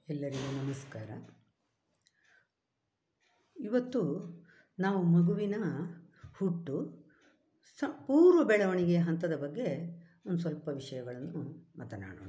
ಎಲ್ಲರಿಗೂ ನಮಸ್ಕಾರ ಇವತ್ತು ನಾವು ಮಗುವಿನ ಹುಟ್ಟು ಸ ಪೂರ್ವ ಬೆಳವಣಿಗೆಯ ಹಂತದ ಬಗ್ಗೆ ಒಂದು ಸ್ವಲ್ಪ ವಿಷಯಗಳನ್ನು ಮಾತನಾಡೋಣ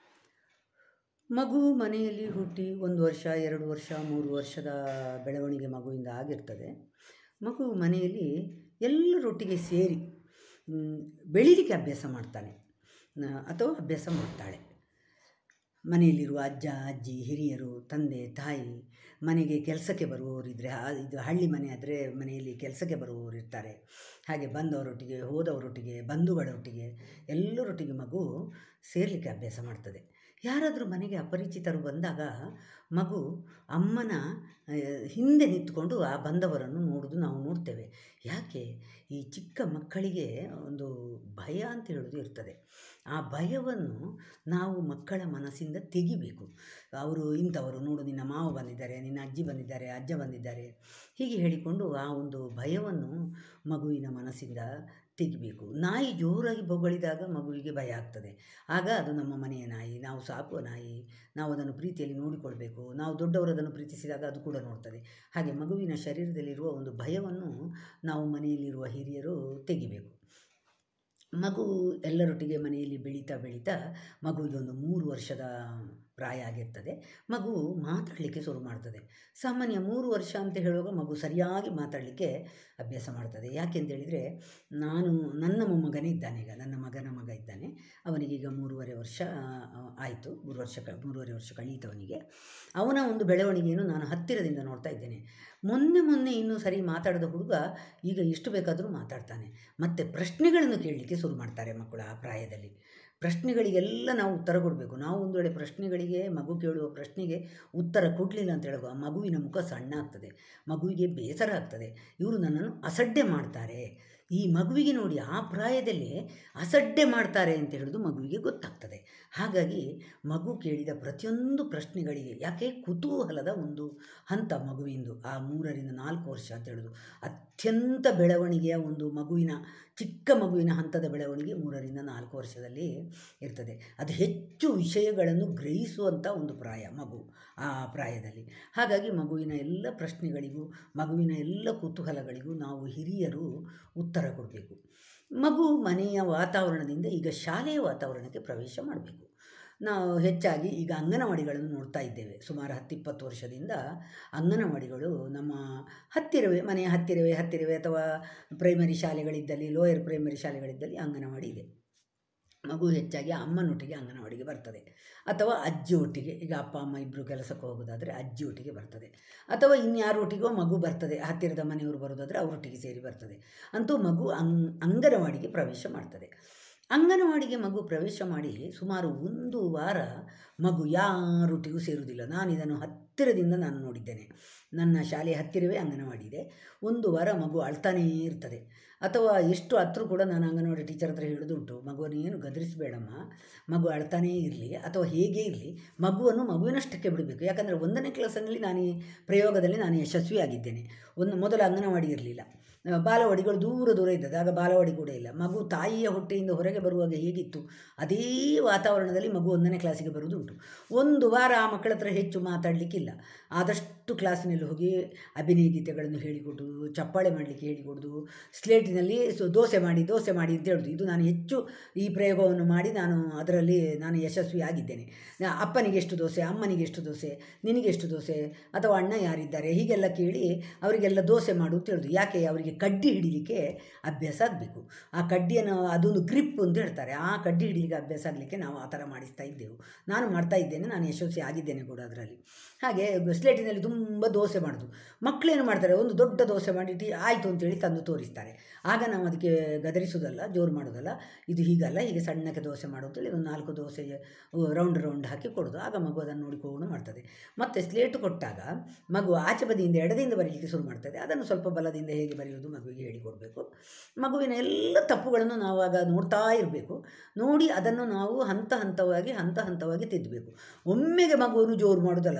ಮಗು ಮನೆಯಲ್ಲಿ ಹುಟ್ಟಿ ಒಂದು ವರ್ಷ ಎರಡು ವರ್ಷ ಮೂರು ವರ್ಷದ ಬೆಳವಣಿಗೆ ಮಗುವಿಂದ ಆಗಿರ್ತದೆ ಮಗು ಮನೆಯಲ್ಲಿ ಎಲ್ಲರೊಟ್ಟಿಗೆ ಸೇರಿ ಮ್, ಬೆಳೀಲಿಕ್ಕೆ ಅಭ್ಯಾಸ ಮಾಡ್ತಾನೆ ನ- ಅಥವಾ ಅಭ್ಯಾಸ ಮಾಡ್ತಾಳೆ ಮನೆಯಲ್ಲಿರುವ ಅಜ್ಜ ಅಜ್ಜಿ ಹಿರಿಯರು ತಂದೆ ತಾಯಿ ಮನೆಗೆ ಕೆಲಸಕ್ಕೆ ಬರುವವರಿದ್ದರೆ ಇದು ಹಳ್ಳಿ ಮನೆ ಆದರೆ ಮನೆಯಲ್ಲಿ ಕೆಲಸಕ್ಕೆ ಬರುವವರು ಇರ್ತಾರೆ ಹಾಗೆ ಬಂದವರೊಟ್ಟಿಗೆ ಹೋದವರೊಟ್ಟಿಗೆ ಬಂಧುಗಳೊಟ್ಟಿಗೆ ಎಲ್ಲರೊಟ್ಟಿಗೆ ಮಗು ಸೇರಲಿಕ್ಕೆ ಅಭ್ಯಾಸ ಮಾಡ್ತದೆ ಯಾರಾದರೂ ಮನೆಗೆ ಅಪರಿಚಿತರು ಬಂದಾಗ ಮಗು ಅಮ್ಮನ ಆ, ಹಿಂದೆ ನಿಂತ್ಕೊಂಡು ಆ ಬಂದವರನ್ನು ನೋಡೋದು ನಾವು ನೋಡ್ತೇವೆ ಯಾಕೆ ಈ ಚಿಕ್ಕ ಮಕ್ಕಳಿಗೆ ಒಂದು ಭಯ ಅಂತ ಹೇಳೋದು ಇರ್ತದೆ ಆ ಭಯವನ್ನು ನಾವು ಮಕ್ಕಳ ಮನಸ್ಸಿಂದ ತೆಗಿಬೇಕು ಅವರು ಇಂಥವರು ನೋಡು ನಿನ್ನ ಮಾವ ಬಂದಿದ್ದಾರೆ ನಿನ್ನ ಅಜ್ಜಿ ಬಂದಿದ್ದಾರೆ ಅಜ್ಜ ಬಂದಿದ್ದಾರೆ ಹೀಗೆ ಹೇಳಿಕೊಂಡು ಆ ಒಂದು ಭಯವನ್ನು ಮಗುವಿನ ಮನಸ್ಸಿಂದ ತೆಗಿಬೇಕು ನಾಯಿ ಜೋರಾಗಿ ಬೊಗಳಿದಾಗ ಮಗುವಿಗೆ ಭಯ ಆಗ್ತದೆ ಆಗ ಅದು ನಮ್ಮ ಮನೆಯ ನಾಯಿ ನಾವು ಸಾಕುವ ನಾಯಿ ನಾವು ಅದನ್ನು ಪ್ರೀತಿಯಲ್ಲಿ ನೋಡಿಕೊಳ್ಬೇಕು ನಾವು ದೊಡ್ಡವರು ಅದನ್ನು ಪ್ರೀತಿಸಿದಾಗ ಅದು ಕೂಡ ನೋಡ್ತದೆ ಹಾಗೆ ಮಗುವಿನ ಶರೀರದಲ್ಲಿರುವ ಒಂದು ಭಯವನ್ನು ನಾವು ಮನೆಯಲ್ಲಿರುವ ಹಿರಿಯರು ತೆಗಿಬೇಕು ಮಗು ಎಲ್ಲರೊಟ್ಟಿಗೆ ಮನೆಯಲ್ಲಿ ಬೆಳೀತಾ ಬೆಳೀತಾ ಮಗುವಿಗೆ ಒಂದು ಮೂರು ವರ್ಷದ ಪ್ರಾಯ ಆಗಿರ್ತದೆ ಮಗು ಮಾತಾಡಲಿಕ್ಕೆ ಶುರು ಮಾಡ್ತದೆ ಸಾಮಾನ್ಯ ಮೂರು ವರ್ಷ ಅಂತ ಹೇಳುವಾಗ ಮಗು ಸರಿಯಾಗಿ ಮಾತಾಡಲಿಕ್ಕೆ ಅಭ್ಯಾಸ ಮಾಡ್ತದೆ ಯಾಕೆಂತೇಳಿದರೆ ನಾನು ನನ್ನ ಮೊಮ್ಮಗನೇ ಇದ್ದಾನೆ ಈಗ ನನ್ನ ಮಗನ ಮಗ ಇದ್ದಾನೆ ಅವನಿಗೀಗ ಮೂರುವರೆ ವರ್ಷ ಆಯಿತು ಮೂರು ವರ್ಷ ಕ ಮೂರುವರೆ ವರ್ಷ ಕಳೀತವನಿಗೆ ಅವನ ಒಂದು ಬೆಳವಣಿಗೆಯನ್ನು ನಾನು ಹತ್ತಿರದಿಂದ ನೋಡ್ತಾ ಇದ್ದೇನೆ ಮೊನ್ನೆ ಮೊನ್ನೆ ಇನ್ನೂ ಸರಿ ಮಾತಾಡದ ಹುಡುಗ ಈಗ ಎಷ್ಟು ಬೇಕಾದರೂ ಮಾತಾಡ್ತಾನೆ ಮತ್ತು ಪ್ರಶ್ನೆಗಳನ್ನು ಕೇಳಲಿಕ್ಕೆ ಶುರು ಮಾಡ್ತಾರೆ ಮಕ್ಕಳು ಆ ಪ್ರಾಯದಲ್ಲಿ ಪ್ರಶ್ನೆಗಳಿಗೆಲ್ಲ ನಾವು ಉತ್ತರ ಕೊಡಬೇಕು ನಾವು ಒಂದು ವೇಳೆ ಪ್ರಶ್ನೆಗಳಿಗೆ ಮಗು ಕೇಳುವ ಪ್ರಶ್ನೆಗೆ ಉತ್ತರ ಕೊಡಲಿಲ್ಲ ಅಂತ ಹೇಳುವ ಆ ಮಗುವಿನ ಮುಖ ಸಣ್ಣ ಆಗ್ತದೆ ಮಗುವಿಗೆ ಬೇಸರ ಆಗ್ತದೆ ಇವರು ನನ್ನನ್ನು ಅಸಡ್ಡೆ ಮಾಡ್ತಾರೆ ಈ ಮಗುವಿಗೆ ನೋಡಿ ಆ ಪ್ರಾಯದಲ್ಲಿ ಅಸಡ್ಡೆ ಮಾಡ್ತಾರೆ ಅಂತ ಹೇಳೋದು ಮಗುವಿಗೆ ಗೊತ್ತಾಗ್ತದೆ ಹಾಗಾಗಿ ಮಗು ಕೇಳಿದ ಪ್ರತಿಯೊಂದು ಪ್ರಶ್ನೆಗಳಿಗೆ ಯಾಕೆ ಕುತೂಹಲದ ಒಂದು ಹಂತ ಮಗುವಿಂದು ಆ ಮೂರರಿಂದ ನಾಲ್ಕು ವರ್ಷ ಅಂತ ಹೇಳೋದು ಅತ್ಯಂತ ಬೆಳವಣಿಗೆಯ ಒಂದು ಮಗುವಿನ ಚಿಕ್ಕ ಮಗುವಿನ ಹಂತದ ಬೆಳವಣಿಗೆ ಮೂರರಿಂದ ನಾಲ್ಕು ವರ್ಷದಲ್ಲಿ ಇರ್ತದೆ ಅದು ಹೆಚ್ಚು ವಿಷಯಗಳನ್ನು ಗ್ರಹಿಸುವಂಥ ಒಂದು ಪ್ರಾಯ ಮಗು ಆ ಪ್ರಾಯದಲ್ಲಿ ಹಾಗಾಗಿ ಮಗುವಿನ ಎಲ್ಲ ಪ್ರಶ್ನೆಗಳಿಗೂ ಮಗುವಿನ ಎಲ್ಲ ಕುತೂಹಲಗಳಿಗೂ ನಾವು ಹಿರಿಯರು ಉತ್ತರ ಕೊಡಬೇಕು ಮಗು ಮನೆಯ ವಾತಾವರಣದಿಂದ ಈಗ ಶಾಲೆಯ ವಾತಾವರಣಕ್ಕೆ ಪ್ರವೇಶ ಮಾಡಬೇಕು ನಾವು ಹೆಚ್ಚಾಗಿ ಈಗ ಅಂಗನವಾಡಿಗಳನ್ನು ನೋಡ್ತಾ ಇದ್ದೇವೆ ಸುಮಾರು ಹತ್ತಿಪ್ಪತ್ತು ವರ್ಷದಿಂದ ಅಂಗನವಾಡಿಗಳು ನಮ್ಮ ಹತ್ತಿರವೇ ಮನೆಯ ಹತ್ತಿರವೇ ಹತ್ತಿರವೇ ಅಥವಾ ಪ್ರೈಮರಿ ಶಾಲೆಗಳಿದ್ದಲ್ಲಿ ಲೋಯರ್ ಪ್ರೈಮರಿ ಶಾಲೆಗಳಿದ್ದಲ್ಲಿ ಅಂಗನವಾಡಿ ಇದೆ ಮಗು ಹೆಚ್ಚಾಗಿ ಅಮ್ಮನೊಟ್ಟಿಗೆ ಅಂಗನವಾಡಿಗೆ ಬರ್ತದೆ ಅಥವಾ ಅಜ್ಜಿ ಒಟ್ಟಿಗೆ ಈಗ ಅಪ್ಪ ಅಮ್ಮ ಇಬ್ಬರು ಕೆಲಸಕ್ಕೆ ಹೋಗೋದಾದರೆ ಅಜ್ಜಿ ಒಟ್ಟಿಗೆ ಬರ್ತದೆ ಅಥವಾ ಇನ್ಯಾರೊಟ್ಟಿಗೋ ಮಗು ಬರ್ತದೆ ಹತ್ತಿರದ ಮನೆಯವರು ಬರೋದಾದರೆ ಅವರೊಟ್ಟಿಗೆ ಸೇರಿ ಬರ್ತದೆ ಅಂತೂ ಮಗು ಅಂಗ್ ಅಂಗನವಾಡಿಗೆ ಪ್ರವೇಶ ಮಾಡ್ತದೆ ಅಂಗನವಾಡಿಗೆ ಮಗು ಪ್ರವೇಶ ಮಾಡಿ ಸುಮಾರು ಒಂದು ವಾರ ಮಗು ಯಾರೊಟ್ಟಿಗೂ ಸೇರುವುದಿಲ್ಲ ನಾನು ಇದನ್ನು ಹತ್ತಿರದಿಂದ ನಾನು ನೋಡಿದ್ದೇನೆ ನನ್ನ ಶಾಲೆಯ ಹತ್ತಿರವೇ ಅಂಗನವಾಡಿ ಇದೆ ಒಂದು ವಾರ ಮಗು ಅಳ್ತಾನೇ ಇರ್ತದೆ ಅಥವಾ ಎಷ್ಟು ಹತ್ರ ಕೂಡ ನಾನು ಅಂಗನವಾಡಿ ಟೀಚರ್ ಹತ್ರ ಹೇಳೋದುಂಟು ಮಗುವನ್ನು ಏನು ಗದರಿಸಬೇಡಮ್ಮ ಮಗು ಅಳ್ತಾನೇ ಇರಲಿ ಅಥವಾ ಹೇಗೆ ಇರಲಿ ಮಗುವನ್ನು ಮಗುವಿನಷ್ಟಕ್ಕೆ ಬಿಡಬೇಕು ಯಾಕಂದರೆ ಒಂದನೇ ಕ್ಲಾಸಲ್ಲಿ ನಾನು ಈ ಪ್ರಯೋಗದಲ್ಲಿ ನಾನು ಯಶಸ್ವಿಯಾಗಿದ್ದೇನೆ ಒಂದು ಮೊದಲ ಅಂಗನವಾಡಿ ಇರಲಿಲ್ಲ ಬಾಲವಾಡಿಗಳು ದೂರ ದೂರ ಇದ್ದದ್ದು ಆಗ ಬಾಲವಾಡಿ ಕೂಡ ಇಲ್ಲ ಮಗು ತಾಯಿಯ ಹೊಟ್ಟೆಯಿಂದ ಹೊರಗೆ ಬರುವಾಗ ಹೇಗಿತ್ತು ಅದೇ ವಾತಾವರಣದಲ್ಲಿ ಮಗು ಒಂದನೇ ಕ್ಲಾಸಿಗೆ ಬರುವುದುಂಟು ಒಂದು ವಾರ ಆ ಮಕ್ಕಳ ಹತ್ರ ಹೆಚ್ಚು ಮಾತಾಡಲಿಕ್ಕಿಲ್ಲ ಆದಷ್ಟು ಕ್ಲಾಸಿನಲ್ಲಿ ಹೋಗಿ ಅಭಿನಯ ಗೀತೆಗಳನ್ನು ಹೇಳಿಕೊಡುವುದು ಚಪ್ಪಾಳೆ ಮಾಡಲಿಕ್ಕೆ ಹೇಳಿಕೊಡೋದು ಸ್ಲೇಟಿನಲ್ಲಿ ಸೊ ದೋಸೆ ಮಾಡಿ ದೋಸೆ ಮಾಡಿ ಅಂತ ಹೇಳೋದು ಇದು ನಾನು ಹೆಚ್ಚು ಈ ಪ್ರಯೋಗವನ್ನು ಮಾಡಿ ನಾನು ಅದರಲ್ಲಿ ನಾನು ಯಶಸ್ವಿ ಆಗಿದ್ದೇನೆ ನಾ- ಅಪ್ಪನಿಗೆ ಎಷ್ಟು ದೋಸೆ ಅಮ್ಮನಿಗೆ ಎಷ್ಟು ದೋಸೆ ನಿನಗೆ ಎಷ್ಟು ದೋಸೆ ಅಥವಾ ಅಣ್ಣ ಯಾರಿದ್ದಾರೆ ಹೀಗೆಲ್ಲ ಕೇಳಿ ಅವರಿಗೆಲ್ಲ ದೋಸೆ ಮಾಡು ಅಂತ ಹೇಳೋದು ಯಾಕೆ ಅವರಿಗೆ ಕಡ್ಡಿ ಹಿಡಿಲಿಕ್ಕೆ ಅಭ್ಯಾಸ ಆಗಬೇಕು ಆ ಕಡ್ಡಿಯನ್ನು ಅದೊಂದು ಗ್ರಿಪ್ ಅಂತ ಹೇಳ್ತಾರೆ ಆ ಕಡ್ಡಿ ಹಿಡಿಲಿಕ್ಕೆ ಅಭ್ಯಾಸ ಆಗಲಿಕ್ಕೆ ನಾವು ಆ ಥರ ಮಾಡಿಸ್ತಾ ಇದ್ದೆವು ನಾನು ಮಾಡ್ತಾ ಇದ್ದೇನೆ ನಾನು ಯಶಸ್ವಿ ಆಗಿದ್ದೇನೆ ಕೂಡ ಅದರಲ್ಲಿ ಹಾಗೆ ಸ್ಲೇಟಿನಲ್ಲಿ ತುಂಬ ದೋಸೆ ಮಾಡೋದು ಮಕ್ಕಳೇನು ಮಾಡ್ತಾರೆ ಒಂದು ದೊಡ್ಡ ದೋಸೆ ಮಾಡಿಟ್ಟು ಆಯಿತು ಅಂತೇಳಿ ತಂದು ತೋರಿಸ್ತಾರೆ ಆಗ ನಾವು ಅದಕ್ಕೆ ಗದರಿಸೋದಲ್ಲ ಜೋರು ಮಾಡೋದಲ್ಲ ಇದು ಹೀಗಲ್ಲ ಹೀಗೆ ಸಣ್ಣಕ್ಕೆ ದೋಸೆ ಮಾಡೋದು ಒಂದು ನಾಲ್ಕು ದೋಸೆ ರೌಂಡ್ ರೌಂಡ್ ಹಾಕಿ ಕೊಡೋದು ಆಗ ಮಗು ಅದನ್ನು ನೋಡಿಕೊಂಡು ಮಾಡ್ತದೆ ಮತ್ತು ಸ್ಲೇಟು ಕೊಟ್ಟಾಗ ಮಗು ಆಚೆ ಬದಿಯಿಂದ ಎಡದಿಂದ ಬರೀಲಿಕ್ಕೆ ಶುರು ಮಾಡ್ತದೆ ಅದನ್ನು ಸ್ವಲ್ಪ ಬಲದಿಂದ ಹೇಗೆ ಬರೆಯೋದು ಮಗುವಿಗೆ ಹೇಳಿಕೊಡಬೇಕು ಮಗುವಿನ ಎಲ್ಲ ತಪ್ಪುಗಳನ್ನು ನಾವು ಆಗ ನೋಡ್ತಾ ಇರಬೇಕು ನೋಡಿ ಅದನ್ನು ನಾವು ಹಂತ ಹಂತವಾಗಿ ಹಂತ ಹಂತವಾಗಿ ತಿದ್ದಬೇಕು ಒಮ್ಮೆಗೆ ಮಗುವನ್ನು ಜೋರು ಮಾಡೋದಲ್ಲ ಅಯ್ಯೋ ನೀನು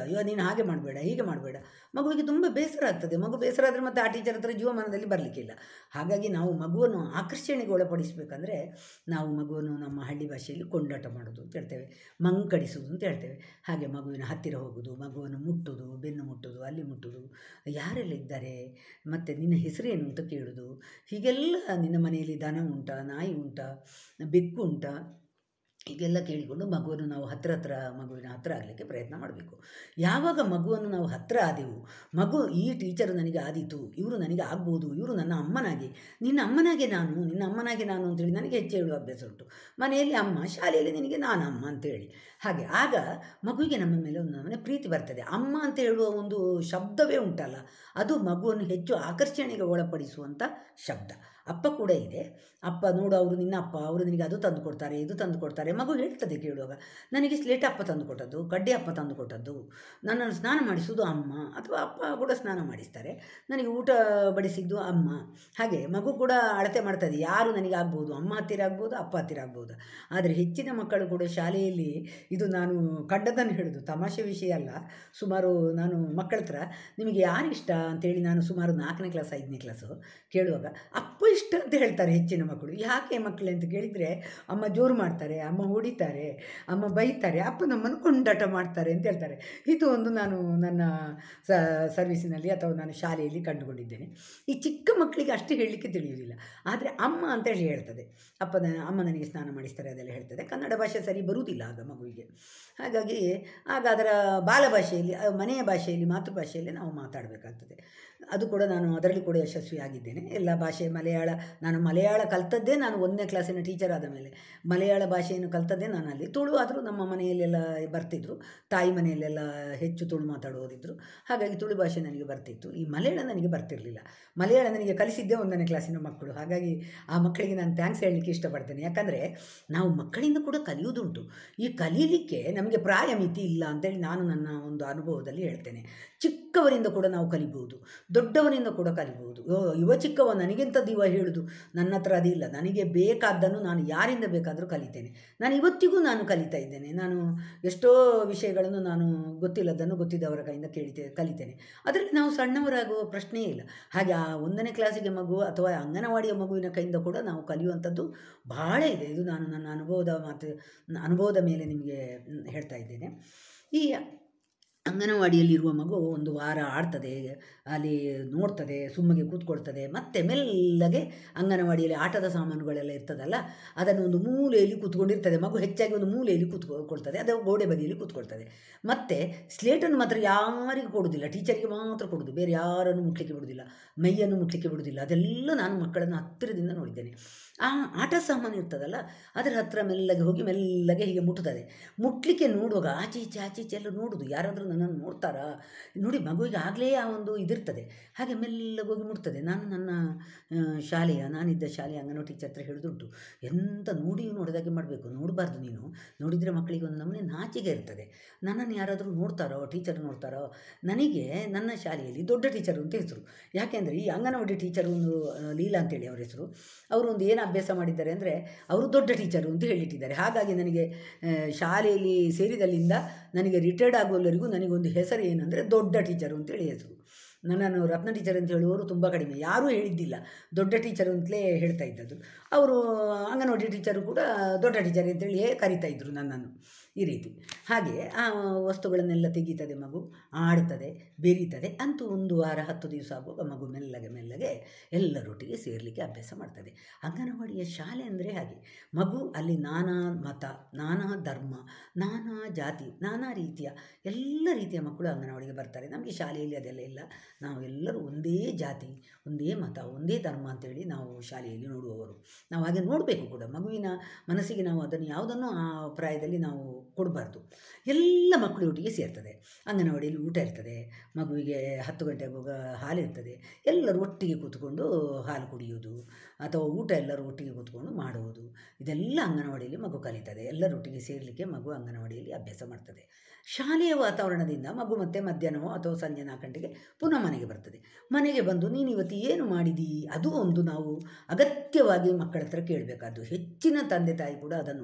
ಹಾಗೆ ಮಾಡಬೇಡ ಹೀಗೆ ಮಾಡಬೇಡ ಮಗುವಿಗೆ ತುಂಬ ಬೇಸರ ಆಗ್ತದೆ ಮಗು ಬೇಸರ ಆದರೆ ಮತ್ತೆ ಆ ಟೀಚರ್ ಹತ್ರ ಜೀವಮಾನದಲ್ಲಿ ಬರಲಿಕ್ಕಿಲ್ಲ ಹಾಗಾಗಿ ನಾವು ಮಗುವನ್ನು ಆಕರ್ಷಣೆಗೆ ಒಳಪಡಿಸಬೇಕಂದ್ರೆ ನಾವು ಮಗುವನ್ನು ನಮ್ಮ ಹಳ್ಳಿ ಭಾಷೆಯಲ್ಲಿ ಕೊಂಡಾಟ ಮಾಡೋದು ಅಂತ ಹೇಳ್ತೇವೆ ಮಂಕಡಿಸುವುದು ಅಂತ ಹೇಳ್ತೇವೆ ಹಾಗೆ ಮಗುವಿನ ಹತ್ತಿರ ಹೋಗೋದು ಮಗುವನ್ನು ಮುಟ್ಟೋದು ಬೆನ್ನು ಮುಟ್ಟೋದು ಅಲ್ಲಿ ಮುಟ್ಟೋದು ಯಾರೆಲ್ಲ ಇದ್ದಾರೆ ಮತ್ತು ನಿನ್ನ ಹೆಸರೇನು ಅಂತ ಕೇಳೋದು ಹೀಗೆಲ್ಲ ನಿನ್ನ ಮನೆಯಲ್ಲಿ ದನ ಉಂಟಾ ನಾಯಿ ಉಂಟಾ ಬೆಕ್ಕು ಉಂಟಾ ಹೀಗೆಲ್ಲ ಕೇಳಿಕೊಂಡು ಮಗುವನ್ನು ನಾವು ಹತ್ತಿರ ಹತ್ರ ಮಗುವಿನ ಹತ್ತಿರ ಆಗಲಿಕ್ಕೆ ಪ್ರಯತ್ನ ಮಾಡಬೇಕು ಯಾವಾಗ ಮಗುವನ್ನು ನಾವು ಹತ್ತಿರ ಆದೆವು ಮಗು ಈ ಟೀಚರ್ ನನಗೆ ಆದೀತು ಇವರು ನನಗೆ ಆಗ್ಬೋದು ಇವರು ನನ್ನ ಅಮ್ಮನಾಗಿ ನಿನ್ನ ಅಮ್ಮನಾಗೆ ನಾನು ನಿನ್ನ ಅಮ್ಮನಾಗೆ ನಾನು ಅಂತೇಳಿ ನನಗೆ ಹೆಚ್ಚು ಹೇಳುವ ಅಭ್ಯಾಸ ಉಂಟು ಮನೆಯಲ್ಲಿ ಅಮ್ಮ ಶಾಲೆಯಲ್ಲಿ ನಿನಗೆ ನಾನು ಅಮ್ಮ ಅಂತೇಳಿ ಹಾಗೆ ಆಗ ಮಗುವಿಗೆ ನಮ್ಮ ಮೇಲೆ ಒಂದು ನಮೂನೆ ಪ್ರೀತಿ ಬರ್ತದೆ ಅಮ್ಮ ಅಂತ ಹೇಳುವ ಒಂದು ಶಬ್ದವೇ ಉಂಟಲ್ಲ ಅದು ಮಗುವನ್ನು ಹೆಚ್ಚು ಆಕರ್ಷಣೆಗೆ ಒಳಪಡಿಸುವಂಥ ಶಬ್ದ ಅಪ್ಪ ಕೂಡ ಇದೆ ಅಪ್ಪ ನೋಡು ಅವರು ನಿನ್ನ ಅಪ್ಪ ಅವರು ನಿನಗೆ ಅದು ತಂದು ಕೊಡ್ತಾರೆ ಇದು ತಂದು ಕೊಡ್ತಾರೆ ಮಗು ಹೇಳ್ತದೆ ಕೇಳುವಾಗ ನನಗೆ ಸ್ಲೇಟ್ ಅಪ್ಪ ತಂದು ಕೊಟ್ಟದ್ದು ಕಡ್ಡಿ ಅಪ್ಪ ತಂದು ಕೊಟ್ಟದ್ದು ನನ್ನನ್ನು ಸ್ನಾನ ಮಾಡಿಸೋದು ಅಮ್ಮ ಅಥವಾ ಅಪ್ಪ ಕೂಡ ಸ್ನಾನ ಮಾಡಿಸ್ತಾರೆ ನನಗೆ ಊಟ ಬಡಿಸಿದ್ದು ಅಮ್ಮ ಹಾಗೆ ಮಗು ಕೂಡ ಅಳತೆ ಮಾಡ್ತದೆ ಯಾರು ನನಗೆ ಆಗ್ಬೋದು ಅಮ್ಮ ಹತ್ತಿರ ಆಗ್ಬೋದು ಅಪ್ಪ ಹತ್ತಿರ ಆಗ್ಬೋದು ಆದರೆ ಹೆಚ್ಚಿನ ಮಕ್ಕಳು ಕೂಡ ಶಾಲೆಯಲ್ಲಿ ಇದು ನಾನು ಕಂಡದನ್ನು ಹೇಳೋದು ತಮಾಷೆ ವಿಷಯ ಅಲ್ಲ ಸುಮಾರು ನಾನು ಮಕ್ಕಳ ಹತ್ರ ನಿಮಗೆ ಯಾರು ಇಷ್ಟ ಅಂತೇಳಿ ನಾನು ಸುಮಾರು ನಾಲ್ಕನೇ ಕ್ಲಾಸ್ ಐದನೇ ಕ್ಲಾಸು ಕೇಳುವಾಗ ಅಪ್ಪ ಇಷ್ಟ ಅಂತ ಹೇಳ್ತಾರೆ ಹೆಚ್ಚಿನ ಮಕ್ಕಳು ಯಾಕೆ ಮಕ್ಕಳು ಅಂತ ಕೇಳಿದರೆ ಅಮ್ಮ ಜೋರು ಮಾಡ್ತಾರೆ ಅಮ್ಮ ಹೊಡಿತಾರೆ ಅಮ್ಮ ಬೈತಾರೆ ಅಪ್ಪ ನಮ್ಮನ್ನು ಕೊಂಡಾಟ ಮಾಡ್ತಾರೆ ಅಂತ ಹೇಳ್ತಾರೆ ಇದು ಒಂದು ನಾನು ನನ್ನ ಸ ಸರ್ವಿಸಿನಲ್ಲಿ ಅಥವಾ ನಾನು ಶಾಲೆಯಲ್ಲಿ ಕಂಡುಕೊಂಡಿದ್ದೇನೆ ಈ ಚಿಕ್ಕ ಮಕ್ಕಳಿಗೆ ಅಷ್ಟು ಹೇಳಲಿಕ್ಕೆ ತಿಳಿಯುವುದಿಲ್ಲ ಆದರೆ ಅಮ್ಮ ಅಂತ ಹೇಳಿ ಹೇಳ್ತದೆ ಅಪ್ಪ ನ- ಅಮ್ಮ ನನಗೆ ಸ್ನಾನ ಮಾಡಿಸ್ತಾರೆ ಅದೆಲ್ಲ ಹೇಳ್ತದೆ ಕನ್ನಡ ಭಾಷೆ ಸರಿ ಬರುವುದಿಲ್ಲ ಆಗ ಮಗುವಿಗೆ ಹಾಗಾಗಿ ಆಗ ಅದರ ಬಾಲಭಾಷೆಯಲ್ಲಿ ಆ ಮನೆಯ ಭಾಷೆಯಲ್ಲಿ ಮಾತೃಭಾಷೆಯಲ್ಲಿ ನಾವು ಮಾತಾಡಬೇಕಾಗ್ತದೆ ಅದು ಕೂಡ ನಾನು ಅದರಲ್ಲಿ ಕೂಡ ಯಶಸ್ವಿಯಾಗಿದ್ದೇನೆ ಎಲ್ಲ ಭಾಷೆ ಮಲಯಾಳ ನಾನು ಮಲಯಾಳ ಕಲ್ತದ್ದೇ ನಾನು ಒಂದನೇ ಕ್ಲಾಸಿನ ಟೀಚರ್ ಆದ ಮೇಲೆ ಮಲಯಾಳ ಭಾಷೆಯನ್ನು ಕಲ್ತದ್ದೇ ನಾನು ಅಲ್ಲಿ ತುಳು ಆದರೂ ನಮ್ಮ ಮನೆಯಲ್ಲೆಲ್ಲ ಬರ್ತಿದ್ರು ತಾಯಿ ಮನೆಯಲ್ಲೆಲ್ಲ ಹೆಚ್ಚು ತುಳು ಮಾತಾಡುವವರಿದ್ದರು ಹಾಗಾಗಿ ತುಳು ಭಾಷೆ ನನಗೆ ಬರ್ತಿತ್ತು ಈ ಮಲಯಾಳ ನನಗೆ ಬರ್ತಿರಲಿಲ್ಲ ಮಲಯಾಳ ನನಗೆ ಕಲಿಸಿದ್ದೇ ಒಂದನೇ ಕ್ಲಾಸಿನ ಮಕ್ಕಳು ಹಾಗಾಗಿ ಆ ಮಕ್ಕಳಿಗೆ ನಾನು ಥ್ಯಾಂಕ್ಸ್ ಹೇಳಲಿಕ್ಕೆ ಇಷ್ಟಪಡ್ತೇನೆ ಯಾಕಂದರೆ ನಾವು ಮಕ್ಕಳಿಂದ ಕೂಡ ಕಲಿಯುವುದುಂಟು ಈ ಕಲೀಲಿಕ್ಕೆ ನಮಗೆ ಪ್ರಾಯ ಮಿತಿ ಇಲ್ಲ ಅಂತೇಳಿ ನಾನು ನನ್ನ ಒಂದು ಅನುಭವದಲ್ಲಿ ಹೇಳ್ತೇನೆ ಚಿಕ್ಕವರಿಂದ ಕೂಡ ನಾವು ಕಲಿಬಹುದು ದೊಡ್ಡವನಿಂದ ಕೂಡ ಕಲಿಬಹುದು ಓ, ಇವ ಚಿಕ್ಕವ ನನಗೆಂಥದ್ದು ಇವ ಹೇಳುದು ನನ್ನ ಹತ್ರ ಅದಿಲ್ಲ ನನಗೆ ಬೇಕಾದ್ದನ್ನು ನಾನು ಯಾರಿಂದ ಬೇಕಾದರೂ ಕಲಿತೇನೆ ನಾನು ಇವತ್ತಿಗೂ ನಾನು ಕಲಿತಾ ಇದ್ದೇನೆ ನಾನು ಎಷ್ಟೋ ವಿಷಯಗಳನ್ನು ನಾನು ಗೊತ್ತಿಲ್ಲದನ್ನು ಗೊತ್ತಿದ್ದವರ ಕೈಯಿಂದ ಕೇಳಿತೆ ಕಲಿತೇನೆ ಅದರಲ್ಲಿ ನಾವು ಸಣ್ಣವರಾಗುವ ಪ್ರಶ್ನೆಯೇ ಇಲ್ಲ ಹಾಗೆ ಆ ಒಂದನೇ ಕ್ಲಾಸಿಗೆ ಮಗು ಅಥವಾ ಅಂಗನವಾಡಿಯ ಮಗುವಿನ ಕೈಯಿಂದ ಕೂಡ ನಾವು ಕಲಿಯುವಂಥದ್ದು ಬಹಳ ಇದೆ ಇದು ನಾನು ನನ್ನ ಅನುಭವದ ಮಾತು ಅನುಭವದ ಮೇಲೆ ನಿಮಗೆ ಮ್, ಹೇಳ್ತಾ ಇದ್ದೇನೆ ಈ ಅಂಗನವಾಡಿಯಲ್ಲಿರುವ ಮಗು ಒಂದು ವಾರ ಆಡ್ತದೆ ಅಲ್ಲಿ ನೋಡ್ತದೆ ಸುಮ್ಮಗೆ ಕೂತ್ಕೊಳ್ತದೆ ಮತ್ತೆ ಮೆಲ್ಲಗೆ ಅಂಗನವಾಡಿಯಲ್ಲಿ ಆಟದ ಸಾಮಾನುಗಳೆಲ್ಲ ಇರ್ತದಲ್ಲ ಅದನ್ನು ಒಂದು ಮೂಲೆಯಲ್ಲಿ ಕೂತ್ಕೊಂಡಿರ್ತದೆ ಮಗು ಹೆಚ್ಚಾಗಿ ಒಂದು ಮೂಲೆಯಲ್ಲಿ ಕೂತ್ಕೊಳ್ತದೆ ಅದು ಗೋಡೆ ಬದಿಯಲ್ಲಿ ಕೂತ್ಕೊಳ್ತದೆ ಮತ್ತು ಸ್ಲೇಟನ್ನು ಮಾತ್ರ ಯಾರಿಗೂ ಕೊಡೋದಿಲ್ಲ ಟೀಚರಿಗೆ ಮಾತ್ರ ಕೊಡೋದು ಬೇರೆ ಯಾರನ್ನು ಮುಟ್ಲಿಕ್ಕೆ ಬಿಡೋದಿಲ್ಲ ಮೈಯನ್ನು ಮುಟ್ಲಿಕ್ಕೆ ಬಿಡೋದಿಲ್ಲ ಅದೆಲ್ಲ ನಾನು ಮಕ್ಕಳನ್ನು ಹತ್ತಿರದಿಂದ ನೋಡಿದ್ದೇನೆ ಆ ಆಟ ಸಾಮಾನು ಇರ್ತದಲ್ಲ ಅದರ ಹತ್ರ ಮೆಲ್ಲಗೆ ಹೋಗಿ ಮೆಲ್ಲಗೆ ಹೀಗೆ ಮುಟ್ಟುತ್ತದೆ ಮುಟ್ಲಿಕ್ಕೆ ನೋಡುವಾಗ ಆಚೆ ಈಚೆ ಆಚೆ ಈಚೆ ಎಲ್ಲ ನೋಡುದು ಯಾರಾದರೂ ನನ್ನನ್ನು ನೋಡ್ತಾರಾ ನೋಡಿ ಮಗುವಿಗೆ ಆಗಲೇ ಆ ಒಂದು ಇದಿರ್ತದೆ ಹಾಗೆ ಮೆಲ್ಲಗೆ ಹೋಗಿ ಮುಟ್ತದೆ ನಾನು ನನ್ನ ಆ, ಶಾಲೆಯ ನಾನಿದ್ದ ಶಾಲೆಯ ಅಂಗನವಾಡಿ ಟೀಚರ್ ಹತ್ರ ಹೇಳೋದುಂಟು ಎಂತ ನೋಡಿಯೂ ನೋಡಿದಾಗೆ ಮಾಡಬೇಕು ನೋಡಬಾರ್ದು ನೀನು ನೋಡಿದರೆ ಮಕ್ಕಳಿಗೆ ಒಂದು ನಮೂನೆ ನಾಚಿಕೆ ಇರ್ತದೆ ನನ್ನನ್ನು ಯಾರಾದರೂ ನೋಡ್ತಾರೋ ಟೀಚರ್ ನೋಡ್ತಾರೋ ನನಗೆ ನನ್ನ ಶಾಲೆಯಲ್ಲಿ ದೊಡ್ಡ ಟೀಚರು ಅಂತ ಹೆಸರು ಯಾಕೆಂದರೆ ಈ ಅಂಗನವಾಡಿ ಟೀಚರ್ ಒಂದು ಆ, ಲೀಲಾ ಅಂತೇಳಿ ಅವರ ಹೆಸರು ಅವರು ಒಂದು ಏನು ಅಭ್ಯಾಸ ಮಾಡಿದ್ದಾರೆ ಅಂದರೆ ಅವರು ದೊಡ್ಡ ಟೀಚರು ಅಂತ ಹೇಳಿಟ್ಟಿದ್ದಾರೆ ಹಾಗಾಗಿ ನನಗೆ ಆ, ಶಾಲೆಯಲ್ಲಿ ಸೇರಿದಲ್ಲಿಂದ ನನಗೆ ರಿಟೈರ್ಡ್ ಆಗುವವರೆಗೂ ನನಗೊಂದು ಹೆಸರು ಏನಂದರೆ ದೊಡ್ಡ ಟೀಚರು ಅಂತೇಳಿ ಹೆಸರು ನನ್ನನ್ನು ರತ್ನ ಟೀಚರ್ ಅಂತ ಹೇಳುವವರು ತುಂಬ ಕಡಿಮೆ ಯಾರೂ ಹೇಳಿದ್ದಿಲ್ಲ ದೊಡ್ಡ ಟೀಚರ್ ಅಂತಲೇ ಹೇಳ್ತಾ ಇದ್ದದ್ದು ಅವರು ಅಂಗನವಾಡಿ ಟೀಚರು ಕೂಡ ದೊಡ್ಡ ಟೀಚರ್ ಅಂತೇಳಿ ಕರಿತಾ ಇದ್ದರು ನನ್ನನ್ನು ಈ ರೀತಿ ಹಾಗೆ ಆ ವಸ್ತುಗಳನ್ನೆಲ್ಲ ತೆಗೀತದೆ ಮಗು ಆಡ್ತದೆ ಬೆರೀತದೆ ಅಂತೂ ಒಂದು ವಾರ ಹತ್ತು ದಿವಸ ಆಗುವಾಗ ಮಗು ಮೆಲ್ಲಗೆ ಮೆಲ್ಲಗೆ ಎಲ್ಲರೊಟ್ಟಿಗೆ ಸೇರಲಿಕ್ಕೆ ಅಭ್ಯಾಸ ಮಾಡ್ತದೆ ಅಂಗನವಾಡಿಯ ಶಾಲೆ ಅಂದರೆ ಹಾಗೆ ಮಗು ಅಲ್ಲಿ ನಾನಾ ಮತ ನಾನಾ ಧರ್ಮ ನಾನಾ ಜಾತಿ ನಾನಾ ರೀತಿಯ ಎಲ್ಲ ರೀತಿಯ ಮಕ್ಕಳು ಅಂಗನವಾಡಿಗೆ ಬರ್ತಾರೆ ನಮಗೆ ಶಾಲೆಯಲ್ಲಿ ಅದೆಲ್ಲ ಇಲ್ಲ ನಾವೆಲ್ಲರೂ ಒಂದೇ ಜಾತಿ ಒಂದೇ ಮತ ಒಂದೇ ಧರ್ಮ ಅಂತೇಳಿ ನಾವು ಶಾಲೆಯಲ್ಲಿ ನೋಡುವವರು ನಾವು ಹಾಗೆ ನೋಡಬೇಕು ಕೂಡ ಮಗುವಿನ ಮನಸ್ಸಿಗೆ ನಾವು ಅದನ್ನು ಯಾವುದನ್ನು ಆ ಪ್ರಾಯದಲ್ಲಿ ನಾವು ಕೊಡಬಾರ್ದು ಎಲ್ಲ ಮಕ್ಕಳು ಒಟ್ಟಿಗೆ ಸೇರ್ತದೆ ಅಂಗನವಾಡಿಯಲ್ಲಿ ಊಟ ಇರ್ತದೆ ಮಗುವಿಗೆ ಹತ್ತು ಗಂಟೆಗೆ ಹೋಗ ಹಾಲಿರ್ತದೆ ಎಲ್ಲರೂ ಒಟ್ಟಿಗೆ ಕೂತ್ಕೊಂಡು ಹಾಲು ಕುಡಿಯೋದು ಅಥವಾ ಊಟ ಎಲ್ಲರೂ ಒಟ್ಟಿಗೆ ಕೂತ್ಕೊಂಡು ಮಾಡುವುದು ಇದೆಲ್ಲ ಅಂಗನವಾಡಿಯಲ್ಲಿ ಮಗು ಕಲಿತದೆ ಎಲ್ಲರೊಟ್ಟಿಗೆ ಸೇರಲಿಕ್ಕೆ ಮಗು ಅಂಗನವಾಡಿಯಲ್ಲಿ ಅಭ್ಯಾಸ ಮಾಡ್ತದೆ ಶಾಲೆಯ ವಾತಾವರಣದಿಂದ ಮಗು ಮತ್ತೆ ಮಧ್ಯಾಹ್ನವೋ ಅಥವಾ ಸಂಜೆ ನಾಲ್ಕು ಗಂಟೆಗೆ ಪುನಃ ಮನೆಗೆ ಬರ್ತದೆ ಮನೆಗೆ ಬಂದು ನೀನು ಇವತ್ತು ಏನು ಮಾಡಿದಿ ಅದು ಒಂದು ನಾವು ಅಗತ್ಯವಾಗಿ ಮಕ್ಕಳ ಹತ್ರ ಕೇಳಬೇಕಾದ್ದು ಹೆಚ್ಚಿನ ತಂದೆ ತಾಯಿ ಕೂಡ ಅದನ್ನು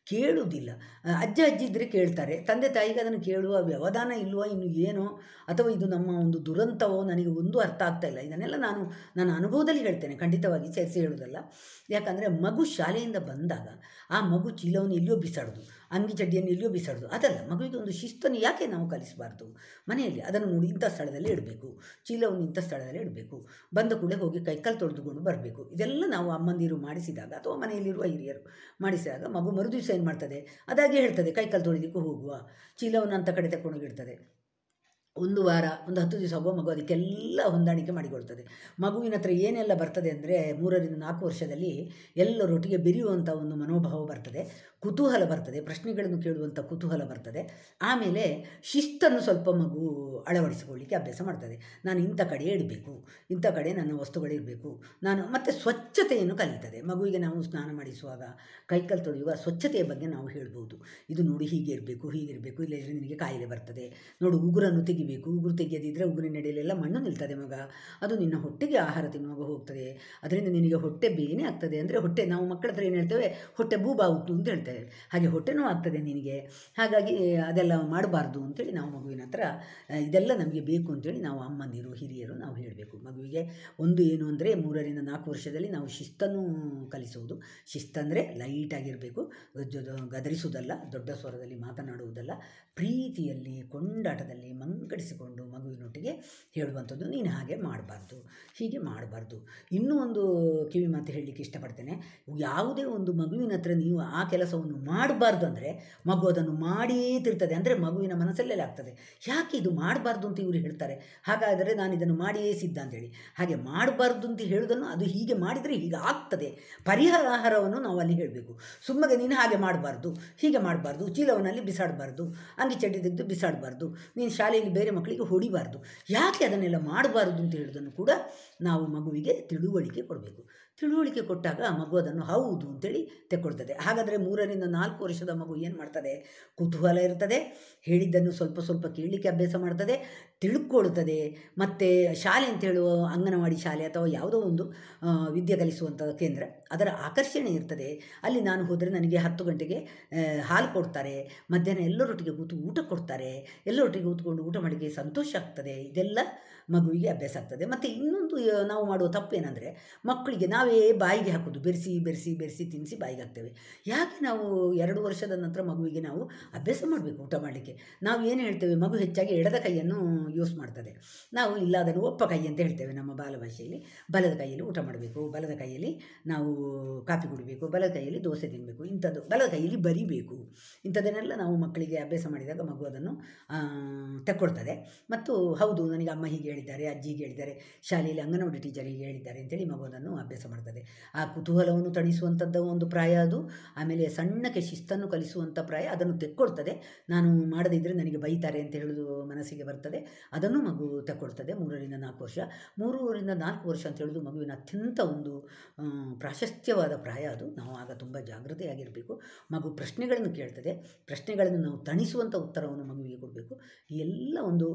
ಕೇಳುವುದಿಲ್ಲ ಆ, ಅಜ್ಜ ಅಜ್ಜಿ ಇದ್ದರೆ ಕೇಳ್ತಾರೆ ತಂದೆ ತಾಯಿಗೆ ಅದನ್ನು ಕೇಳುವ ವ್ಯವಧಾನ ಇಲ್ವೋ ಇನ್ನು ಏನೋ ಅಥವಾ ಇದು ನಮ್ಮ ಒಂದು ದುರಂತವೋ ನನಗೆ ಒಂದು ಅರ್ಥ ಆಗ್ತಾ ಇಲ್ಲ ಇದನ್ನೆಲ್ಲ ನಾನು ನನ್ನ ಅನುಭವದಲ್ಲಿ ಹೇಳ್ತೇನೆ ಖಂಡಿತವಾಗಿ ಸೇರಿಸಿ ಹೇಳೋದಲ್ಲ ಯಾಕಂದರೆ ಮಗು ಶಾಲೆಯಿಂದ ಬಂದಾಗ ಆ ಮಗು ಚೀಲವನ್ನು ಎಲ್ಲಿಯೋ ಬಿಸಾಡೋದು ಅಂಗಿ ಚಡ್ಡಿಯನ್ನು ಎಲ್ಲಿಯೋ ಬಿಸಾಡೋದು ಅದಲ್ಲ ಮಗುವಿಗೆ ಒಂದು ಶಿಸ್ತನ್ನು ಯಾಕೆ ನಾವು ಕಲಿಸಬಾರ್ದು ಮನೆಯಲ್ಲಿ ಅದನ್ನು ನೋಡಿ ಇಂಥ ಸ್ಥಳದಲ್ಲಿ ಇಡಬೇಕು ಚೀಲವನ್ನು ಇಂಥ ಸ್ಥಳದಲ್ಲಿ ಇಡಬೇಕು ಬಂದ ಕೂಡಲೇ ಹೋಗಿ ಕೈಕಾಲು ತೊಳೆದುಕೊಂಡು ಬರಬೇಕು ಇದೆಲ್ಲ ನಾವು ಅಮ್ಮಂದಿರು ಮಾಡಿಸಿದಾಗ ಅಥವಾ ಮನೆಯಲ್ಲಿರುವ ಹಿರಿಯರು ಮಾಡಿಸಿದಾಗ ಮಗು ಮರುದಿವಸ ಏನು ಮಾಡ್ತದೆ ಅದಾಗೆ ಹೇಳ್ತದೆ ಕೈಕಾಲು ತೊಳಿಲಿಕ್ಕೂ ಹೋಗುವ ಚೀಲವನ್ನು ಅಂತ ಕಡೆ ತಗೊಂಡೋಗಿರ್ತದೆ ಒಂದು ವಾರ ಒಂದು ಹತ್ತು ದಿವಸ ಹೋಗುವ ಮಗು ಅದಕ್ಕೆಲ್ಲ ಹೊಂದಾಣಿಕೆ ಮಾಡಿಕೊಳ್ತದೆ ಮಗುವಿನ ಹತ್ರ ಏನೆಲ್ಲ ಬರ್ತದೆ ಅಂದರೆ ಮೂರರಿಂದ ನಾಲ್ಕು ವರ್ಷದಲ್ಲಿ ಎಲ್ಲರೊಟ್ಟಿಗೆ ಬೆರೆಯುವಂಥ ಒಂದು ಮನೋಭಾವ ಬರ್ತದೆ ಕುತೂಹಲ ಬರ್ತದೆ ಪ್ರಶ್ನೆಗಳನ್ನು ಕೇಳುವಂಥ ಕುತೂಹಲ ಬರ್ತದೆ ಆಮೇಲೆ ಶಿಸ್ತನ್ನು ಸ್ವಲ್ಪ ಮಗು ಅಳವಡಿಸಿಕೊಳ್ಳಿಕ್ಕೆ ಅಭ್ಯಾಸ ಮಾಡ್ತದೆ ನಾನು ಇಂಥ ಕಡೆ ಇಡಬೇಕು ಇಂಥ ಕಡೆ ನನ್ನ ವಸ್ತುಗಳಿರಬೇಕು ನಾನು ಮತ್ತು ಸ್ವಚ್ಛತೆಯನ್ನು ಕಲಿತದೆ ಮಗುವಿಗೆ ನಾವು ಸ್ನಾನ ಮಾಡಿಸುವಾಗ ಕೈಕಾಲು ತೊಳೆಯುವ ಸ್ವಚ್ಛತೆಯ ಬಗ್ಗೆ ನಾವು ಹೇಳ್ಬೋದು ಇದು ನೋಡಿ ಹೀಗೆ ಇರಬೇಕು ಹೀಗಿರಬೇಕು ಇಲ್ಲದಿದ್ದರೆ ನಿನಗೆ ಕಾಯಿಲೆ ಬರ್ತದೆ ನೋಡು ಉಗುರನ್ನು ತೆಗಿಬೇಕು ಉಗುರು ತೆಗೆಯದಿದ್ದರೆ ಉಗುರಿನ ಎಡೆಯಲ್ಲೆಲ್ಲ ಮಣ್ಣು ನಿಲ್ತದೆ ಮಗ ಅದು ನಿನ್ನ ಹೊಟ್ಟೆಗೆ ಆಹಾರ ತಿನ್ನುವಾಗ ಹೋಗ್ತದೆ ಅದರಿಂದ ನಿನಗೆ ಹೊಟ್ಟೆ ಬೇನೆ ಆಗ್ತದೆ ಅಂದರೆ ಹೊಟ್ಟೆ ನಾವು ಮಕ್ಕಳ ಹತ್ರ ಏನು ಹೇಳ್ತೇವೆ ಹೊಟ್ಟೆ ಬೂಬಾವುತು ಅಂತ ಹೇಳ್ತೇವೆ ಹಾಗೆ ಹೊಟ್ಟೆನೂ ಆಗ್ತದೆ ನಿನಗೆ ಹಾಗಾಗಿ ಅದೆಲ್ಲ ಮಾಡಬಾರ್ದು ಅಂತೇಳಿ ನಾವು ಮಗುವಿನ ಹತ್ರ ಆ, ಇದೆಲ್ಲ ನಮಗೆ ಬೇಕು ಅಂತೇಳಿ ನಾವು ಅಮ್ಮಂದಿರು ಹಿರಿಯರು ನಾವು ಹೇಳಬೇಕು ಮಗುವಿಗೆ ಒಂದು ಏನು ಅಂದರೆ ಮೂರರಿಂದ ನಾಲ್ಕು ವರ್ಷದಲ್ಲಿ ನಾವು ಶಿಸ್ತನ್ನು ಕಲಿಸುವುದು ಶಿಸ್ತಂದರೆ ಲೈಟಾಗಿರಬೇಕು ಗದರಿಸುವುದಲ್ಲ ದೊಡ್ಡ ಸ್ವರದಲ್ಲಿ ಮಾತನಾಡುವುದಲ್ಲ ಪ್ರೀತಿಯಲ್ಲಿ ಕೊಂಡಾಟದಲ್ಲಿ ಮಂಕಡಿಸಿಕೊಂಡು ಮಗುವಿನೊಟ್ಟಿಗೆ ಹೇಳುವಂಥದ್ದು ನೀನು ಹಾಗೆ ಮಾಡಬಾರ್ದು ಹೀಗೆ ಮಾಡಬಾರ್ದು ಇನ್ನೂ ಒಂದು ಕಿವಿ ಮಾತು ಹೇಳಲಿಕ್ಕೆ ಇಷ್ಟಪಡ್ತೇನೆ ಯಾವುದೇ ಒಂದು ಮಗುವಿನ ಹತ್ರ ನೀವು ಆ ಕೆಲಸವನ್ನು ಮಾಡಬಾರ್ದು ಅಂದರೆ ಮಗು ಅದನ್ನು ಮಾಡಿಯೇ ತಿರ್ತದೆ ಅಂದರೆ ಮಗುವಿನ ಮನಸ್ಸಲ್ಲೇ ಆಗ್ತದೆ ಯಾಕೆ ಇದು ಮಾಡಬಾರ್ದು ಅಂತ ಇವರು ಹೇಳ್ತಾರೆ ಹಾಗಾದರೆ ನಾನು ಇದನ್ನು ಮಾಡಿಯೇ ಸಿದ್ಧ ಅಂತೇಳಿ ಹಾಗೆ ಮಾಡಬಾರ್ದು ಅಂತ ಹೇಳೋದನ್ನು ಅದು ಹೀಗೆ ಮಾಡಿದರೆ ಹೀಗೆ ಆಗ್ತದೆ ಪರಿಹಾರವನ್ನು ನಾವು ಅಲ್ಲಿ ಹೇಳಬೇಕು ಸುಮ್ಮನೆ ನೀನು ಹಾಗೆ ಮಾಡಬಾರ್ದು ಹೀಗೆ ಮಾಡಬಾರ್ದು ಚೀಲವನ್ನಲ್ಲಿ ಬಿಸಾಡಬಾರ್ದು ಅಂಗಿ ಚಡ್ಡಿ ತೆಗೆದು ಬಿಸಾಡಬಾರ್ದು ನೀನು ಶಾಲೆಯಲ್ಲಿ ಬೇರೆ ಮಕ್ಕಳಿಗೆ ಹೊಡಿಬಾರ್ದು ಯಾಕೆ ಅದನ್ನೆಲ್ಲ ಮಾಡಬಾರ್ದು ಅಂತ ಹೇಳೋದನ್ನು ಕೂಡ ನಾವು ಮಗುವಿಗೆ ತಿಳುವಳಿಕೆ ಕೊಡಬೇಕು ತಿಳುವಳಿಕೆ ಕೊಟ್ಟಾಗ ಆ ಮಗು ಅದನ್ನು ಹೌದು ಅಂತೇಳಿ ತೆಕ್ಕೊಳ್ತದೆ ಹಾಗಾದರೆ ಮೂರರಿಂದ ನಾಲ್ಕು ವರ್ಷದ ಮಗು ಏನು ಮಾಡ್ತದೆ ಕುತೂಹಲ ಇರ್ತದೆ ಹೇಳಿದ್ದನ್ನು ಸ್ವಲ್ಪ ಸ್ವಲ್ಪ ಕೇಳಲಿಕ್ಕೆ ಅಭ್ಯಾಸ ಮಾಡ್ತದೆ ತಿಳ್ಕೊಳ್ತದೆ ಮತ್ತು ಶಾಲೆ ಅಂತ ಹೇಳುವ ಅಂಗನವಾಡಿ ಶಾಲೆ ಅಥವಾ ಯಾವುದೋ ಒಂದು ಆ, ವಿದ್ಯೆ ಕಲಿಸುವಂಥ ಕೇಂದ್ರ ಅದರ ಆಕರ್ಷಣೆ ಇರ್ತದೆ ಅಲ್ಲಿ ನಾನು ಹೋದರೆ ನನಗೆ ಹತ್ತು ಗಂಟೆಗೆ ಆ, ಹಾಲು ಕೊಡ್ತಾರೆ ಮಧ್ಯಾಹ್ನ ಎಲ್ಲರೊಟ್ಟಿಗೆ ಕೂತು ಊಟ ಕೊಡ್ತಾರೆ ಎಲ್ಲರೊಟ್ಟಿಗೆ ಕೂತ್ಕೊಂಡು ಊಟ ಮಾಡಲಿಕ್ಕೆ ಸಂತೋಷ ಆಗ್ತದೆ ಇದೆಲ್ಲ ಮಗುವಿಗೆ ಅಭ್ಯಾಸ ಆಗ್ತದೆ ಮತ್ತು ಇನ್ನೊಂದು ಆ, ನಾವು ಮಾಡುವ ತಪ್ಪೇನೆಂದರೆ ಮಕ್ಕಳಿಗೆ ನಾವೇ ಬಾಯಿಗೆ ಹಾಕೋದು ಬೆರೆಸಿ ಬೆರೆಸಿ ಬೆರೆಸಿ ತಿನ್ನಿಸಿ ಬಾಯಿಗೆ ಹಾಕ್ತೇವೆ ಯಾಕೆ ನಾವು ಎರಡು ವರ್ಷದ ನಂತರ ಮಗುವಿಗೆ ನಾವು ಅಭ್ಯಾಸ ಮಾಡಬೇಕು ಊಟ ಮಾಡಲಿಕ್ಕೆ ನಾವು ಏನು ಹೇಳ್ತೇವೆ ಮಗು ಹೆಚ್ಚಾಗಿ ಎಡದ ಕೈಯನ್ನು ಯೂಸ್ ಮಾಡ್ತದೆ ನಾವು ಇಲ್ಲ ಅದನ್ನು ಒಪ್ಪ ಕೈ ಅಂತ ಹೇಳ್ತೇವೆ ನಮ್ಮ ಬಾಲಭಾಷೆಯಲ್ಲಿ ಬಲದ ಕೈಯಲ್ಲಿ ಊಟ ಮಾಡಬೇಕು ಬಲದ ಕೈಯಲ್ಲಿ ನಾವು ಕಾಫಿ ಕುಡಿಬೇಕು ಬಲದ ಕೈಯಲ್ಲಿ ದೋಸೆ ತಿನ್ನಬೇಕು ಇಂಥದ್ದು ಬಲದ ಕೈಯಲ್ಲಿ ಬರಿಬೇಕು ಇಂಥದ್ದನ್ನೆಲ್ಲ ನಾವು ಮಕ್ಕಳಿಗೆ ಅಭ್ಯಾಸ ಮಾಡಿದಾಗ ಮಗು ಅದನ್ನು ಆ, ತಕ್ಕೊಳ್ತದೆ ಮತ್ತು ಹೌದು ನನಗೆ ಅಮ್ಮ ಹೀಗೆ ಹೇಳಿದ್ದಾರೆ ಅಜ್ಜಿ ಹೀಗೆ ಹೇಳಿದ್ದಾರೆ ಶಾಲೆಯಲ್ಲಿ ಅಂಗನವಾಡಿ ಟೀಚರ್ ಹೀಗೆ ಹೇಳಿದ್ದಾರೆ ಅಂತೇಳಿ ಮಗು ಅದನ್ನು ಅಭ್ಯಾಸ ಮಾಡ್ತದೆ ಆ ಕುತೂಹಲವನ್ನು ತಣಿಸುವಂಥದ್ದು ಒಂದು ಪ್ರಾಯ ಅದು ಆಮೇಲೆ ಸಣ್ಣಕ್ಕೆ ಶಿಸ್ತನ್ನು ಕಲಿಸುವಂಥ ಪ್ರಾಯ ಅದನ್ನು ತೆಕ್ಕೊಳ್ತದೆ ನಾನು ಮಾಡದಿದ್ದರೆ ನನಗೆ ಬೈತಾರೆ ಅಂತ ಹೇಳೋದು ಮನಸ್ಸಿಗೆ ಬರ್ತದೆ ಅದನ್ನು ಮಗು ತಕ್ಕೊಳ್ತದೆ ಮೂರರಿಂದ ನಾಲ್ಕು ವರ್ಷ ಮೂರೂವರಿಂದ ನಾಲ್ಕು ವರ್ಷ ಅಂತ ಹೇಳೋದು ಮಗುವಿನ ಅತ್ಯಂತ ಒಂದು ಆ, ಪ್ರಾಶಸ್ತ್ಯವಾದ ಪ್ರಾಯ ಅದು ನಾವು ಆಗ ತುಂಬ ಜಾಗೃತೆಯಾಗಿರಬೇಕು ಮಗು ಪ್ರಶ್ನೆಗಳನ್ನು ಕೇಳ್ತದೆ ಪ್ರಶ್ನೆಗಳನ್ನು ನಾವು ತಣಿಸುವಂಥ ಉತ್ತರವನ್ನು ಮಗುವಿಗೆ ಕೊಡಬೇಕು ಈ ಎಲ್ಲ ಒಂದು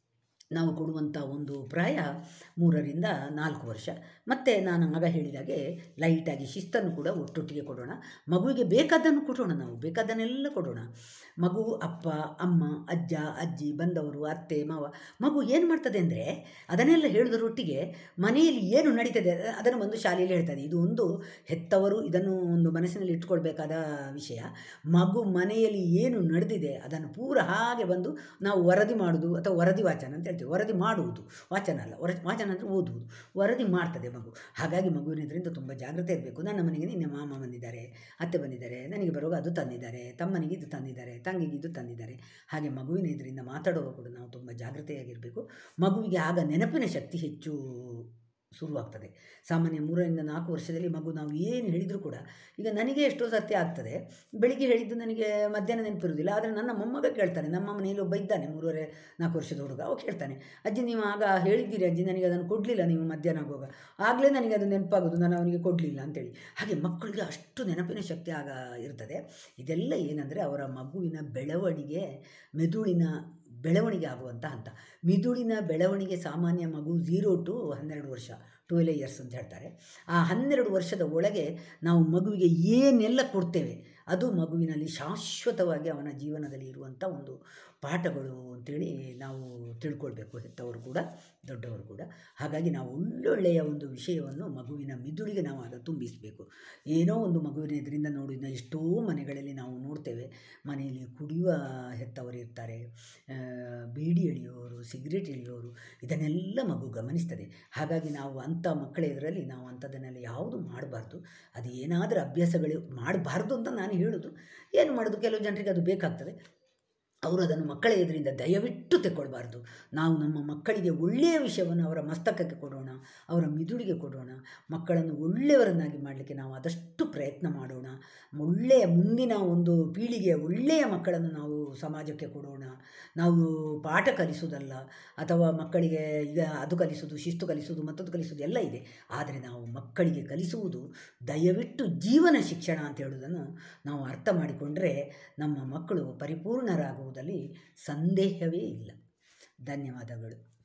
ನಾವು ಕೊಡುವಂಥ ಒಂದು ಪ್ರಾಯ ಮೂರರಿಂದ ನಾಲ್ಕು ವರ್ಷ ಮತ್ತು ನಾನು ಆಗ ಹೇಳಿದಾಗೆ ಲೈಟಾಗಿ ಶಿಸ್ತನ್ನು ಕೂಡ ಒಟ್ಟೊಟ್ಟಿಗೆ ಕೊಡೋಣ ಮಗುವಿಗೆ ಬೇಕಾದ್ದನ್ನು ಕೊಡೋಣ ನಾವು ಬೇಕಾದ್ದನ್ನೆಲ್ಲ ಕೊಡೋಣ ಮಗು ಅಪ್ಪ ಅಮ್ಮ ಅಜ್ಜ ಅಜ್ಜಿ ಬಂದವರು ಅತ್ತೆ ಮಾವ ಮಗು ಏನು ಮಾಡ್ತದೆ ಅಂದರೆ ಅದನ್ನೆಲ್ಲ ಹೇಳಿದರೊಟ್ಟಿಗೆ ಮನೆಯಲ್ಲಿ ಏನು ನಡೀತದೆ ಅದ- ಅದನ್ನು ಒಂದು ಶಾಲೆಯಲ್ಲಿ ಹೇಳ್ತದೆ ಇದು ಒಂದು ಹೆತ್ತವರು ಇದನ್ನು ಒಂದು ಮನಸ್ಸಿನಲ್ಲಿ ಇಟ್ಕೊಳ್ಬೇಕಾದ ವಿಷಯ ಮಗು ಮನೆಯಲ್ಲಿ ಏನು ನಡೆದಿದೆ ಅದನ್ನು ಪೂರ ಹಾಗೆ ಬಂದು ನಾವು ವರದಿ ಮಾಡುವುದು ಅಥವಾ ವರದಿ ವಾಚನ ಅಂತ ಹೇಳ್ತೀವಿ ವರದಿ ಮಾಡುವುದು ವಾಚನ ಅಲ್ಲ ವರ ವಾಚನ ಅಂದರೆ ಓದುವುದು ವರದಿ ಮಾಡ್ತದೆ ಮಗು ಹಾಗಾಗಿ ಮಗುವಿನ ಇದರಿಂದ ತುಂಬ ಜಾಗ್ರತೆ ಇರಬೇಕು ನನ್ನ ಮನೆಗೆ ನಿನ್ನೆ ಮಾಮ ಬಂದಿದ್ದಾರೆ ಅತ್ತೆ ಬಂದಿದ್ದಾರೆ ನನಗೆ ಬರುವಾಗ ಅದು ತಂದಿದ್ದಾರೆ ತಮ್ಮನಿಗೆ ಇದು ತಂದಿದ್ದಾರೆ ತಂಗಿಗೆ ಇದು ತಂದಿದ್ದಾರೆ ಹಾಗೆ ಮಗುವಿನ ಇದರಿಂದ ಮಾತಾಡುವಾಗ ಕೂಡ ನಾವು ತುಂಬ ಜಾಗ್ರತೆಯಾಗಿರಬೇಕು ಮಗುವಿಗೆ ಆಗ ನೆನಪಿನ ಶಕ್ತಿ ಹೆಚ್ಚು ಶುರುವಾಗ್ತದೆ ಸಾಮಾನ್ಯ ಮೂರರಿಂದ ನಾಲ್ಕು ವರ್ಷದಲ್ಲಿ ಮಗು ನಾವು ಏನು ಹೇಳಿದರೂ ಕೂಡ ಈಗ ನನಗೆ ಎಷ್ಟೋ ಸತ್ಯ ಆಗ್ತದೆ ಬೆಳಿಗ್ಗೆ ಹೇಳಿದ್ದು ನನಗೆ ಮಧ್ಯಾಹ್ನ ನೆನಪಿರುವುದಿಲ್ಲ ಆದರೆ ನನ್ನ ಮೊಮ್ಮಗ ಕೇಳ್ತಾನೆ ನಮ್ಮ ಮನೆಯಲ್ಲಿ ಒಬ್ಬ ಇದ್ದಾನೆ ಮೂರುವರೆ ನಾಲ್ಕು ವರ್ಷದ ಹುಡುಗ ಅವ ಕೇಳ್ತಾನೆ ಅಜ್ಜಿ ನೀವು ಆಗ ಹೇಳಿದ್ದೀರಿ ಅಜ್ಜಿ ನನಗೆ ಅದನ್ನು ಕೊಡಲಿಲ್ಲ ನೀವು ಮಧ್ಯಾಹ್ನ ಆಗುವಾಗ ಆಗಲೇ ನನಗೆ ಅದು ನೆನಪಾಗೋದು ನಾನು ಅವನಿಗೆ ಕೊಡಲಿಲ್ಲ ಅಂತೇಳಿ ಹಾಗೆ ಮಕ್ಕಳಿಗೆ ಅಷ್ಟು ನೆನಪಿನ ಶಕ್ತಿ ಆಗ ಇರ್ತದೆ ಇದೆಲ್ಲ ಏನಂದರೆ ಅವರ ಮಗುವಿನ ಬೆಳವಣಿಗೆ ಮೆದುಳಿನ ಬೆಳವಣಿಗೆ ಆಗುವಂಥ ಹಂತ ಮಿದುಳಿನ ಬೆಳವಣಿಗೆ ಸಾಮಾನ್ಯ ಮಗು ಝೀರೋ ಟು ಹನ್ನೆರಡು ವರ್ಷ ಟ್ವೆಲ್ ಇಯರ್ಸ್ ಅಂತ ಹೇಳ್ತಾರೆ ಆ ಹನ್ನೆರಡು ವರ್ಷದ ಒಳಗೆ ನಾವು ಮಗುವಿಗೆ ಏನೆಲ್ಲ ಕೊಡ್ತೇವೆ ಅದು ಮಗುವಿನಲ್ಲಿ ಶಾಶ್ವತವಾಗಿ ಅವನ ಜೀವನದಲ್ಲಿ ಇರುವಂಥ ಒಂದು ಪಾಠಗಳು ಅಂತೇಳಿ ನಾವು ತಿಳ್ಕೊಳ್ಬೇಕು ಹೆತ್ತವರು ಕೂಡ ದೊಡ್ಡವರು ಕೂಡ ಹಾಗಾಗಿ ನಾವು ಒಳ್ಳೊಳ್ಳೆಯ ಒಂದು ವಿಷಯವನ್ನು ಮಗುವಿನ ಮಿದುಳಿಗೆ ನಾವು ಅದು ತುಂಬಿಸಬೇಕು ಏನೋ ಒಂದು ಮಗುವಿನ ಇದರಿಂದ ನೋಡಿದ ಎಷ್ಟೋ ಮನೆಗಳಲ್ಲಿ ನಾವು ನೋಡ್ತೇವೆ ಮನೆಯಲ್ಲಿ ಕುಡಿಯುವ ಹೆತ್ತವರು ಇರ್ತಾರೆ ಆ, ಬೀಡಿ ಎಳೆಯೋರು ಸಿಗರೇಟ್ ಎಳೆಯೋರು ಇದನ್ನೆಲ್ಲ ಮಗು ಗಮನಿಸ್ತದೆ ಹಾಗಾಗಿ ನಾವು ಅಂಥ ಮಕ್ಕಳ ಇದರಲ್ಲಿ ನಾವು ಅಂಥದ್ದನ್ನೆಲ್ಲ ಯಾವುದು ಮಾಡಬಾರ್ದು ಅದು ಏನಾದರೂ ಅಭ್ಯಾಸಗಳು ಮಾಡಬಾರ್ದು ಅಂತ ನಾನು ಹೇಳೋದು ಏನು ಮಾಡೋದು ಕೆಲವು ಜನರಿಗೆ ಅದು ಬೇಕಾಗ್ತದೆ ಅವರು ಅದನ್ನು ಮಕ್ಕಳ ಎದುರಿಂದ ದಯವಿಟ್ಟು ತೆಕ್ಕೊಳ್ಬಾರ್ದು ನಾವು ನಮ್ಮ ಮಕ್ಕಳಿಗೆ ಒಳ್ಳೆಯ ವಿಷಯವನ್ನು ಅವರ ಮಸ್ತಕಕ್ಕೆ ಕೊಡೋಣ ಅವರ ಮಿದುಳಿಗೆ ಕೊಡೋಣ ಮಕ್ಕಳನ್ನು ಒಳ್ಳೆಯವರನ್ನಾಗಿ ಮಾಡಲಿಕ್ಕೆ ನಾವು ಆದಷ್ಟು ಪ್ರಯತ್ನ ಮಾಡೋಣ ಒಳ್ಳೆಯ ಮುಂದಿನ ಒಂದು ಪೀಳಿಗೆಯ ಒಳ್ಳೆಯ ಮಕ್ಕಳನ್ನು ನಾವು ಸಮಾಜಕ್ಕೆ ಕೊಡೋಣ ನಾವು ಪಾಠ ಕಲಿಸುವುದಲ್ಲ ಅಥವಾ ಮಕ್ಕಳಿಗೆ ಈಗ ಅದು ಕಲಿಸುವುದು ಶಿಸ್ತು ಕಲಿಸುವುದು ಮತ್ತೊಂದು ಕಲಿಸುವುದು ಎಲ್ಲ ಇದೆ ಆದರೆ ನಾವು ಮಕ್ಕಳಿಗೆ ಕಲಿಸುವುದು ದಯವಿಟ್ಟು ಜೀವನ ಶಿಕ್ಷಣ ಅಂತ ಹೇಳುವುದನ್ನು ನಾವು ಅರ್ಥ ಮಾಡಿಕೊಂಡ್ರೆ ನಮ್ಮ ಮಕ್ಕಳು ಪರಿಪೂರ್ಣರಾಗುವುದಲ್ಲಿ ಸಂದೇಹವೇ ಇಲ್ಲ ಧನ್ಯವಾದಗಳು